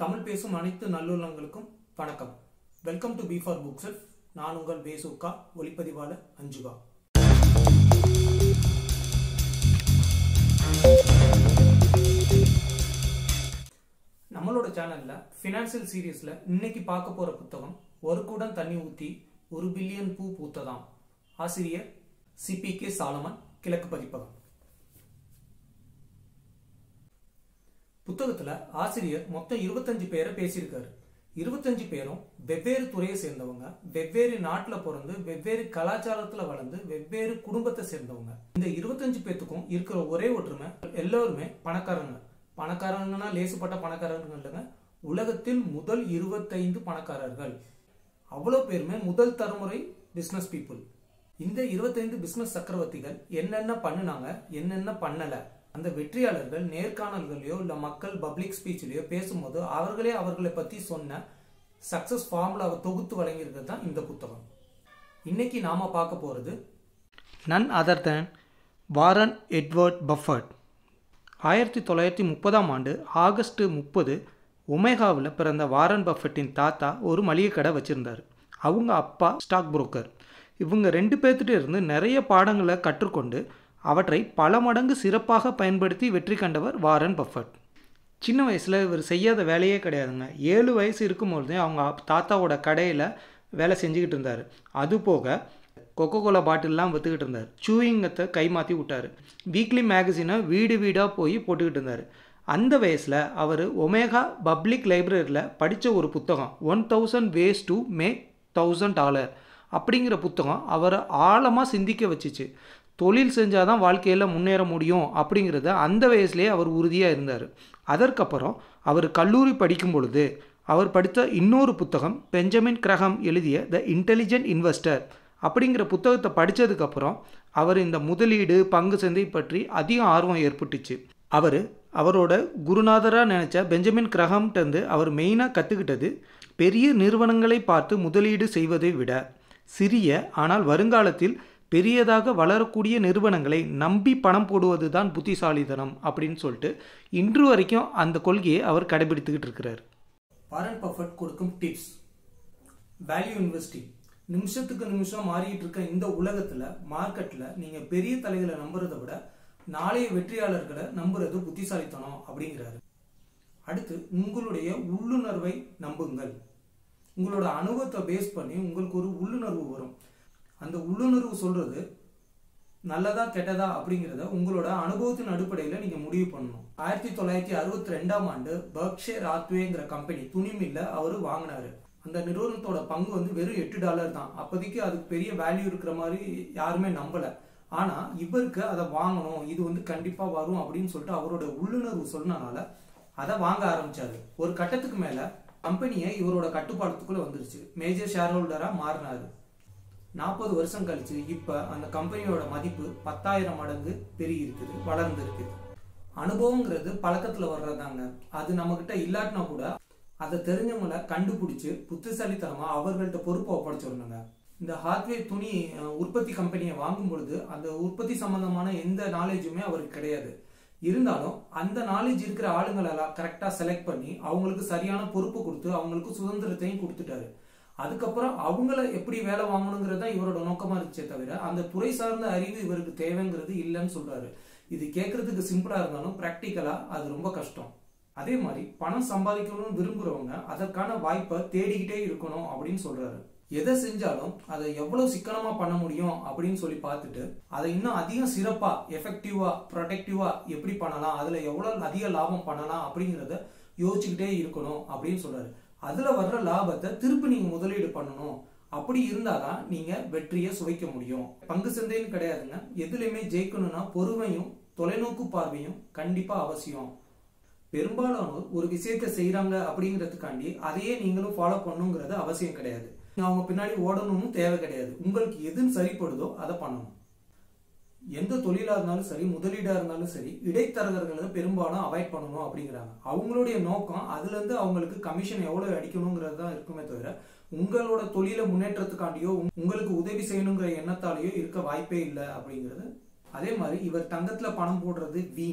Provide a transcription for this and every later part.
தமிழ் பேசும் அனைத்து நல்லுள்ளங்களுக்கும் வணக்கம் welcome to B for books நான் உங்கள் பேசுக்கா ஒளிப்பதிவாளர் அஞ்சுகா நம்மளோட சேனல்ல ஃபினான்சியல் சீரீஸ்ல இன்னைக்கு பார்க்க போற புத்தகம் ஒரு குடம் தண்ணி ஊத்தி ஒரு பில்லியன் பூ பூத்ததாம் ஆசிரியர் சிபி கே சாலமன் கிழக்கு பதிப்பகம் புத்தகத்துல ஆசிரியர் மொத்தம் இருபத்தஞ்சு பேரை பேசியிருக்காரு இருபத்தஞ்சு பேரும் வெவ்வேறு துறையை சேர்ந்தவங்க வெவ்வேறு நாட்டுல பிறந்து வெவ்வேறு கலாச்சாரத்துல வளர்ந்து வெவ்வேறு குடும்பத்தை சேர்ந்தவங்க இந்த இருபத்தஞ்சு பேத்துக்கும் இருக்கிற ஒரே ஒற்றுமை எல்லாருமே பணக்காரங்க பணக்காரங்கன்னா லேசுப்பட்ட பணக்காரங்க இல்லைங்க உலகத்தில் முதல் இருபத்தைந்து பணக்காரர்கள் அவ்வளோ பேருமே முதல் தலைமுறை பிசினஸ் பீப்புள் இந்த இருபத்தைந்து பிசினஸ் சக்கரவர்த்திகள் என்னென்ன பண்ணுனாங்க என்னென்ன பண்ணல அந்த வெற்றியாளர்கள் நேர்காணல்களையோ இல்ல மக்கள் பப்ளிக் ஸ்பீச்லயோ பேசும்போது அவர்களே அவர்களை பத்தி சொன்ன சக்சஸ் ஃபார்முலாவை தொகுத்து வழங்கியிருக்கிறது தான் இந்த புத்தகம் இன்னைக்கு நாம பார்க்க போறது none other than Warren Edward Buffett ஆயிரத்தி தொள்ளாயிரத்தி முப்பதாம் ஆண்டு ஆகஸ்ட் முப்பது ஒமேகாவில் பிறந்த வாரன் பஃபெட்டின் தாத்தா ஒரு மளிகை கடை வச்சுருந்தார் அவங்க அப்பா ஸ்டாக் புரோக்கர் இவங்க ரெண்டு பேர்த்திட்ட இருந்து நிறைய பாடங்களை கற்றுக்கொண்டு அவற்றை பல மடங்கு சிறப்பாக பயன்படுத்தி வெற்றி கண்டவர் வாரன் பஃபட் சின்ன வயசில் இவர் செய்யாத வேலையே கிடையாதுங்க ஏழு வயசு இருக்கும்பொழுதே அவங்க தாத்தாவோட கடையில் வேலை செஞ்சுக்கிட்டு இருந்தார் அது போக கொக்கோ கோலா பாட்டில்லாம் விற்றுக்கிட்டு இருந்தார் சூயிங்கத்தை கை மாற்றி விட்டார் வீக்லி மேகசினை வீடு வீடாக போய் போட்டுக்கிட்டு இருந்தார் அந்த வயசில் அவர் ஒமேகா பப்ளிக் லைப்ரரியில் படித்த ஒரு புத்தகம் one thousand ways to make thousand dollar அப்படிங்கிற புத்தகம் அவரை ஆழமாக சிந்திக்க வச்சுச்சு தொழில் செஞ்சால் தான் வாழ்க்கையில் முன்னேற முடியும் அப்படிங்கிறத அந்த வயசுலேயே அவர் உறுதியாக இருந்தார் அதற்கப்புறம் அவர் கல்லூரி படிக்கும் பொழுது அவர் படித்த இன்னொரு புத்தகம் பெஞ்சமின் கிரகம் எழுதிய த இன்டெலிஜென்ட் இன்வெஸ்டர் அப்படிங்கிற புத்தகத்தை படித்ததுக்கப்புறம் அவர் இந்த முதலீடு பங்கு சந்தை பற்றி அதிக ஆர்வம் ஏற்பட்டுச்சு அவர் அவரோட குருநாதராக நினச்ச பெஞ்சமின் கிரகம்கிட்டருந்து அவர் மெயினாக கற்றுக்கிட்டது பெரிய நிறுவனங்களை பார்த்து முதலீடு செய்வதை விட சிறிய ஆனால் வருங்காலத்தில் பெரியதாக வளரக்கூடிய நிறுவனங்களை நம்பி பணம் போடுவது தான் புத்திசாலித்தனம் அப்படின்னு சொல்லிட்டு இன்று வரைக்கும் அந்த கொள்கையை அவர் கடைபிடித்துக்கிட்டு இருக்கிறார் வாரன் பஃபட் கொடுக்கும் டிப்ஸ் வேல்யூ இன்வெஸ்டிங் நிமிஷத்துக்கு நிமிஷம் மாறிட்டு இருக்க இந்த உலகத்துல மார்க்கெட்ல நீங்க பெரிய தலைகளை நம்புறதை விட நாளைய வெற்றியாளர்களை நம்புறது புத்திசாலித்தனம் அப்படிங்கிறாரு அடுத்து உங்களுடைய உள்ளுணர்வை நம்புங்கள் உங்களோட அனுபவத்தை பேஸ் பண்ணி உங்களுக்கு ஒரு உள்ளுணர்வு வரும் அந்த உள்ளுணர்வு சொல்றது நல்லதா கெட்டதா அப்படிங்கிறத உங்களோட அனுபவத்தின் அடிப்படையில் நீங்க முடிவு பண்ணணும் ஆயிரத்தி தொள்ளாயிரத்தி அறுபத்தி ரெண்டாம் ஆண்டு பர்க்ஷேர் ஆத்வேங்கிற கம்பெனி துணி மில்ல அவரு வாங்கினாரு அந்த நிறுவனத்தோட பங்கு வந்து வெறும் எட்டு டாலர் தான் அப்போதைக்கு அதுக்கு பெரிய வேல்யூ இருக்கிற மாதிரி யாருமே நம்பல ஆனா இவருக்கு அதை வாங்கணும் இது வந்து கண்டிப்பா வரும் அப்படின்னு சொல்லிட்டு அவரோட உள்ளுணர்வு சொன்னனால அதை வாங்க ஆரம்பிச்சாரு ஒரு கட்டத்துக்கு மேல கம்பெனியை இவரோட கட்டுப்பாடத்துக்குள்ள வந்துருச்சு மேஜர் ஷேர் ஹோல்டரா மாறினாரு நாற்பது வருஷம் கழிச்சு இப்ப அந்த கம்பெனியோட மதிப்பு பத்தாயிரம் மடங்கு பெருகி இருக்குது வளர்ந்து இருக்குது அனுபவங்கிறது பழக்கத்துல வர்றதாங்க அது நம்ம கிட்ட இல்லாட்டினா கூட அதை தெரிஞ்சவங்கள கண்டுபிடிச்சு புத்திசாலித்தனமா அவர்கள்ட்ட பொறுப்பை ஒப்படைச்சிடணுங்க இந்த ஹார்ட்வே துணி உற்பத்தி கம்பெனியை வாங்கும் பொழுது அந்த உற்பத்தி சம்பந்தமான எந்த நாலேஜுமே அவருக்கு கிடையாது இருந்தாலும் அந்த நாலேஜ் இருக்கிற ஆளுங்களெல்லாம் கரெக்டா செலக்ட் பண்ணி அவங்களுக்கு சரியான பொறுப்பு கொடுத்து அவங்களுக்கு சுதந்திரத்தையும் கொடுத்துட்டாரு அதுக்கப்புறம் அவங்கள எப்படி வேலை வாங்கணுங்கிறது தான் இவரோட நோக்கமா இருந்துச்சே தவிர அந்த துறை சார்ந்த அறிவு இவருக்கு தேவைங்கிறது இல்லைன்னு சொல்றாரு இது கேட்கறதுக்கு சிம்பிளா இருந்தாலும் பிராக்டிக்கலா அது ரொம்ப கஷ்டம் அதே மாதிரி பணம் சம்பாதிக்கணும்னு விரும்புறவங்க அதற்கான வாய்ப்பை தேடிக்கிட்டே இருக்கணும் அப்படின்னு சொல்றாரு எதை செஞ்சாலும் அதை எவ்வளவு சிக்கனமா பண்ண முடியும் அப்படின்னு சொல்லி பார்த்துட்டு அதை இன்னும் அதிகம் சிறப்பா எஃபெக்டிவா ப்ரொடெக்டிவா எப்படி பண்ணலாம் அதுல எவ்வளவு அதிக லாபம் பண்ணலாம் அப்படிங்கிறத யோசிச்சுக்கிட்டே இருக்கணும் அப்படின்னு சொல்றாரு அதுல வர்ற லாபத்தை திருப்பி நீங்க முதலீடு பண்ணணும் அப்படி இருந்தாதான் நீங்க வெற்றியை சுவைக்க முடியும் பங்கு சந்தைன்னு கிடையாதுங்க எதுலையுமே ஜெயிக்கணும்னா பொறுமையும் தொலைநோக்கு பார்வையும் கண்டிப்பா அவசியம் பெரும்பாலானோர் ஒரு விஷயத்த செய்யறாங்க அப்படிங்கிறதுக்காண்டி அதையே நீங்களும் ஃபாலோ பண்ணுங்கிறது அவசியம் கிடையாது அவங்க பின்னாடி ஓடணும்னு தேவை கிடையாது உங்களுக்கு எதுன்னு சரிப்படுதோ அதை பண்ணணும் எந்த தொழிலா இருந்தாலும் சரி முதலீடா இருந்தாலும் சரி இடைத்தரகர்களை பெரும்பாலும் அவாய்ட் பண்ணணும் அப்படிங்கிறாங்க அவங்களுடைய நோக்கம் அதுல இருந்து அவங்களுக்கு கமிஷன் எவ்வளவு அடிக்கணுங்கிறது தான் இருக்குமே தவிர உங்களோட தொழில முன்னேற்றத்துக்காண்டியோ உங்களுக்கு உதவி செய்யணுங்கிற எண்ணத்தாலேயோ இருக்க வாய்ப்பே இல்லை அப்படிங்கிறது அதே மாதிரி இவர் தங்கத்துல பணம் போடுறது வீண்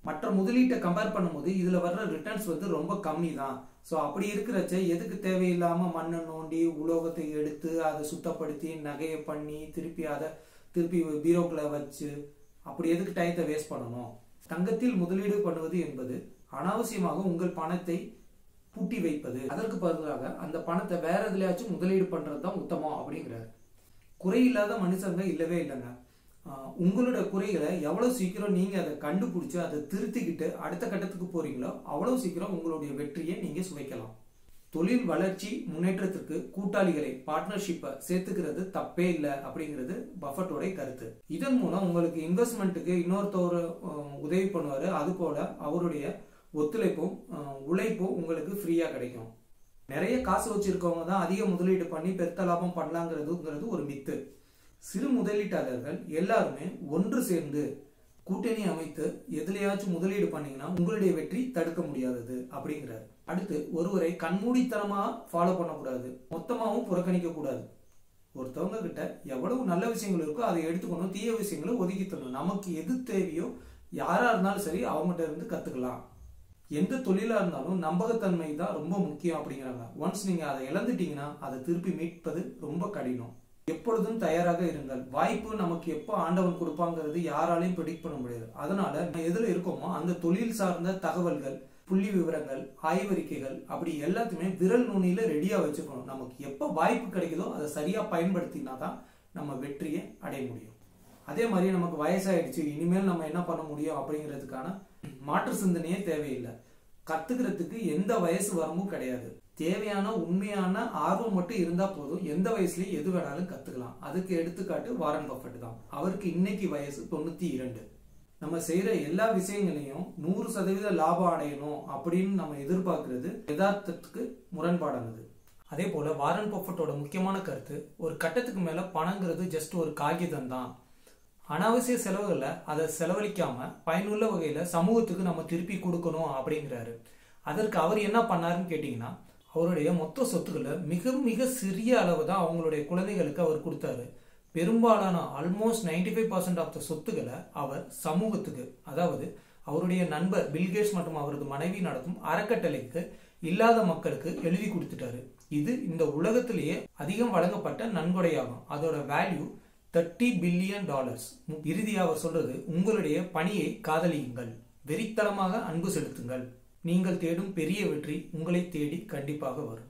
மற்ற முதலீட்டை கம்பேர் பண்ணும்போது இதுல வர்ற ரிட்டர்ன்ஸ் வந்து ரொம்ப கம்மி தான் ஸோ அப்படி இருக்கிறச்ச எதுக்கு தேவையில்லாம மண்ணை நோண்டி உலோகத்தை எடுத்து அதை சுத்தப்படுத்தி நகையை பண்ணி திருப்பி அதை திருப்பி பீரோக்குள்ள வச்சு அப்படி எதுக்கு டயத்தை வேஸ்ட் பண்ணணும் தங்கத்தில் முதலீடு பண்ணுவது என்பது அனாவசியமாக உங்கள் பணத்தை பூட்டி வைப்பது அதற்கு பதிலாக அந்த பணத்தை வேற எதுலயாச்சும் முதலீடு பண்றது தான் உத்தமம் அப்படிங்கிறாரு குறையில்லாத மனுஷங்க இல்லவே இல்லைங்க ஆஹ் உங்களோட குறைகளை எவ்வளவு சீக்கிரம் நீங்க அதை கண்டுபிடிச்சு அதை திருத்திக்கிட்டு அடுத்த கட்டத்துக்கு போறீங்களோ அவ்வளவு சீக்கிரம் உங்களுடைய வெற்றியை நீங்க சுவைக்கலாம் தொழில் வளர்ச்சி முன்னேற்றத்திற்கு கூட்டாளிகளை பார்ட்னர்ஷிப்பை சேர்த்துக்கிறது தப்பே இல்லை அப்படிங்கிறது பஃபட்டோட கருத்து இதன் மூலம் உங்களுக்கு இன்வெஸ்ட்மெண்ட்டுக்கு இன்னொருத்தவர் அஹ், உதவி பண்ணுவாரு அது போல அவருடைய ஒத்துழைப்பும் அஹ், உழைப்பும் உங்களுக்கு ஃப்ரீயா கிடைக்கும் நிறைய காசு வச்சிருக்கவங்க தான் அதிக முதலீடு பண்ணி பெருத்த லாபம் பண்ணலாங்கிறதுங்கிறது ஒரு மித்து சிறு முதலீட்டாளர்கள் எல்லாருமே ஒன்று சேர்ந்து கூட்டணி அமைத்து எதுலயாச்சும் முதலீடு பண்ணீங்கன்னா உங்களுடைய வெற்றி தடுக்க முடியாதது அப்படிங்கிறாரு அடுத்து ஒருவரை கண்மூடித்தனமா ஃபாலோ பண்ணக்கூடாது மொத்தமாவும் புறக்கணிக்க கூடாது ஒருத்தவங்க கிட்ட எவ்வளவு நல்ல விஷயங்கள் இருக்கோ அதை எடுத்துக்கணும் தீய விஷயங்களை ஒதுக்கி தரணும் நமக்கு எது தேவையோ யாரா இருந்தாலும் சரி அவங்ககிட்ட இருந்து கத்துக்கலாம் எந்த தொழிலா இருந்தாலும் நம்பகத்தன்மை தான் ரொம்ப முக்கியம் அப்படிங்கிறாங்க ஒன்ஸ் நீங்க அதை இழந்துட்டீங்கன்னா அதை திருப்பி மீட்பது ரொம்ப கடினம் எப்பொழுதும் தயாராக இருங்கள் வாய்ப்பு நமக்கு எப்போ ஆண்டவன் கொடுப்பாங்கிறது யாராலையும் ப்ரெடிக்ட் பண்ண முடியாது அதனால நம்ம எதுல இருக்கோமோ அந்த தொழில் சார்ந்த தகவல்கள் புள்ளி விவரங்கள் ஆய்வறிக்கைகள் அப்படி எல்லாத்தையுமே விரல் நுனியில ரெடியா வச்சுக்கணும் நமக்கு எப்போ வாய்ப்பு கிடைக்குதோ அதை சரியா பயன்படுத்தினா தான் நம்ம வெற்றியை அடைய முடியும் அதே மாதிரி நமக்கு வயசாயிடுச்சு இனிமேல் நம்ம என்ன பண்ண முடியும் அப்படிங்கிறதுக்கான மாற்று சிந்தனையே தேவையில்லை கத்துக்கிறதுக்கு எந்த வயசு வரம்பும் கிடையாது தேவையான உண்மையான ஆர்வம் மட்டும் இருந்தா போதும் எந்த வயசுலயும் எது வேணாலும் கத்துக்கலாம் அதுக்கு எடுத்துக்காட்டு வாரன் பஃபட் தான் அவருக்கு இன்னைக்கு வயசு தொண்ணூத்தி இரண்டு நம்ம செய்யற எல்லா விஷயங்களையும் நூறு சதவீத லாபம் அடையணும் அப்படின்னு நம்ம எதிர்பார்க்கிறது யதார்த்தத்துக்கு முரண்பாடானது அதே போல வாரன் பஃபட்டோட முக்கியமான கருத்து ஒரு கட்டத்துக்கு மேல பணங்கிறது ஜஸ்ட் ஒரு காகிதம் தான் அனாவசிய செலவுகளை அதை செலவழிக்காம பயனுள்ள வகையில சமூகத்துக்கு நம்ம திருப்பி கொடுக்கணும் அப்படிங்கிறாரு அதற்கு அவர் என்ன பண்ணாருன்னு கேட்டீங்கன்னா அவருடைய மொத்த சொத்துக்களை மிக மிக சிறிய அளவு தான் அவங்களுடைய குழந்தைகளுக்கு அவர் கொடுத்தாரு பெரும்பாலான almost ninety five percent of the சொத்துக்களை அவர் சமூகத்துக்கு அதாவது அவருடைய நண்பர் பில்கேட்ஸ் மற்றும் அவரது மனைவி நடத்தும் அறக்கட்டளைக்கு இல்லாத மக்களுக்கு எழுதி கொடுத்துட்டாரு இது இந்த உலகத்திலேயே அதிகம் வழங்கப்பட்ட நன்கொடையாகும் அதோட வேல்யூ தேர்ட்டி பில்லியன் டாலர்ஸ் இறுதியா அவர் சொல்றது உங்களுடைய பணியை காதலியுங்கள் வெறித்தனமாக அன்பு செலுத்துங்கள் நீங்கள் தேடும் பெரிய வெற்றி உங்களை தேடி கண்டிப்பாக வரும்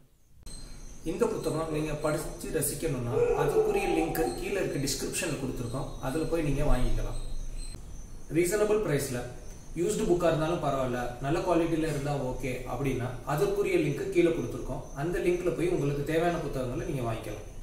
இந்த புத்தகம் நீங்க படிச்சு ரசிக்கணும்னா அதுக்குரிய லிங்க் கீழே இருக்க டிஸ்கிரிப்ஷன்ல கொடுத்துருக்கோம் அதுல போய் நீங்க வாங்கிக்கலாம் ரீசனபிள் பிரைஸ்ல யூஸ்டு புக்காக இருந்தாலும் பரவாயில்ல நல்ல குவாலிட்டியில் இருந்தால் ஓகே அப்படின்னா அதற்குரிய லிங்க் கீழே கொடுத்துருக்கோம் அந்த லிங்க்ல போய் உங்களுக்கு தேவையான புத்தகங்களை நீங்கள் வாங்கிக்கலாம்